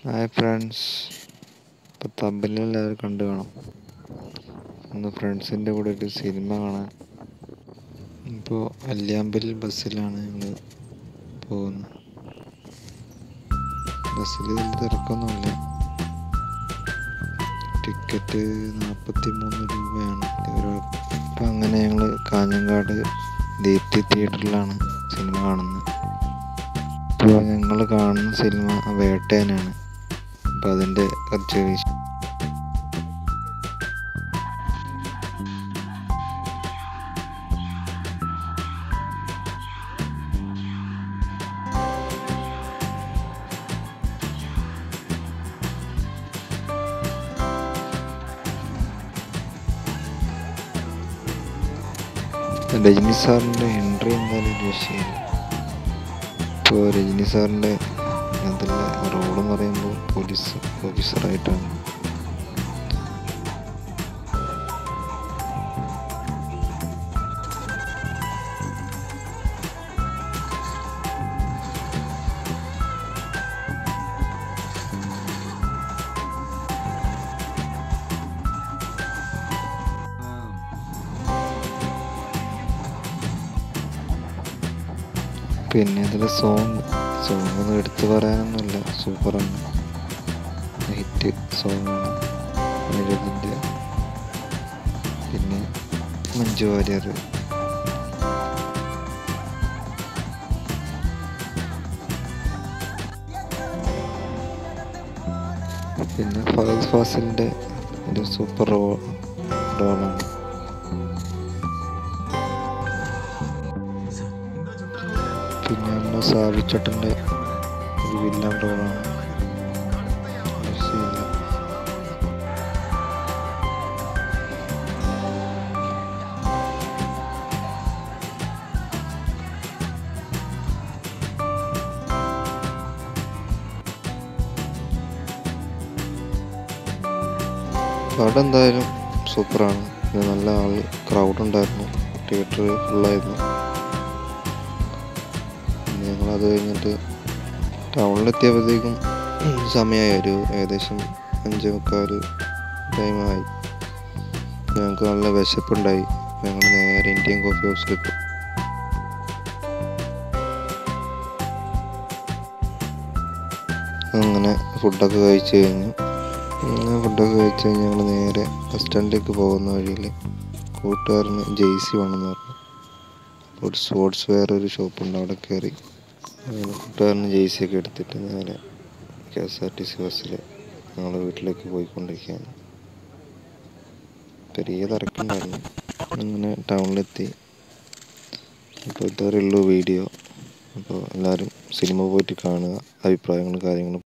Hi friends ഇപ്പോൾ തമ്പിൽ എല്ലാവരും കണ്ടു കാണും ഇന്ന് ഫ്രണ്ട്സിൻ്റെ കൂടെ ഒരു സിനിമ കാണാൻ ഇപ്പോൾ അല്ലിയാമ്പൽ ബസ്സിലാണ് ഞങ്ങൾ പോകുന്നത് ബസ്സിൽ വലിയ തിരക്കൊന്നുമില്ല ടിക്കറ്റ് നാൽപ്പത്തി മൂന്ന് രൂപയാണ് ഒരു ഇപ്പം അങ്ങനെ ഞങ്ങൾ കാഞ്ഞങ്ങാട് ദീപ്തി തിയേറ്ററിലാണ് സിനിമ കാണുന്നത് ഇപ്പോൾ ഞങ്ങൾ കാണുന്ന സിനിമ വേട്ടേനാണ് അപ്പം അതിൻ്റെ കുറച്ച് വിശ- രജനി സാറിൻ്റെ എൻട്രി എന്തായാലും ഒരു വിഷയമില്ല ഇപ്പോൾ രജനി സാറിൻ്റെ അതിലെ റോളെന്ന് പറയുമ്പോൾ പോലീസ് ഓഫീസറായിട്ടാണ് പിന്നെ ഇതിലെ സോങ് സോങ് ഒന്നും എടുത്തു പറയാനൊന്നുമില്ല സൂപ്പറാണ് ഹിറ്റ് സോങ്ങാണ് അനിരുദ്ധിൻ്റെ പിന്നെ മഞ്ജു വാര്യർ പിന്നെ ഫഹദ് ഫാസിലിൻ്റെ ഒരു സൂപ്പർ റോ റോളാണ് പിന്നെ നമ്മുടെ സാവിച്ചേട്ടൻ്റെ ഒരു വില്ലൻ റോളാണ് രക്ഷയില്ല. പടം എന്തായാലും സൂപ്പറാണ് പിന്നെ നല്ല ആൾ ക്രൗഡ് ഉണ്ടായിരുന്നു തിയേറ്റർ ഫുള്ളായിരുന്നു പിന്നെ ഞങ്ങളത് കഴിഞ്ഞിട്ട് ടൗണിലെത്തിയപ്പോഴത്തേക്കും സമയമായി ഒരു ഏകദേശം അഞ്ചേ മുക്കാൽ ടൈമായി ഞങ്ങൾക്ക് നല്ല വിശപ്പുണ്ടായി ഞങ്ങൾ നേരെ ഇന്ത്യൻ കോഫി ഹൗസിൽ പോയി അങ്ങനെ ഫുഡൊക്കെ കഴിച്ച് കഴിഞ്ഞു അങ്ങനെ ഫുഡൊക്കെ കഴിച്ച് കഴിഞ്ഞ് ഞങ്ങൾ നേരെ ബസ് സ്റ്റാൻഡിലേക്ക് പോകുന്ന വഴിയിൽ കൂട്ടുകാരന് ജെയ്സി വേണമെന്ന് പറഞ്ഞു ഒരു സ്പോർട്സ് വെയർ ഒരു ഷോപ്പുണ്ട് അവിടെ കയറി അങ്ങനെ കൂട്ടുകാരന് ജെയ്സി ഒക്കെ എടുത്തിട്ട് നേരെ K S R T C ബസ്സിൽ ഞങ്ങൾ വീട്ടിലേക്ക് പോയിക്കൊണ്ടിരിക്കുകയാണ് പെരിയ തിരക്കുണ്ടായിരുന്നു അങ്ങനെ ടൗണിലെത്തി അപ്പോൾ ഇതുവരെ ഉള്ളൂ വീഡിയോ അപ്പോൾ എല്ലാവരും സിനിമ പോയിട്ട് കാണുക അഭിപ്രായങ്ങളും കാര്യങ്ങളും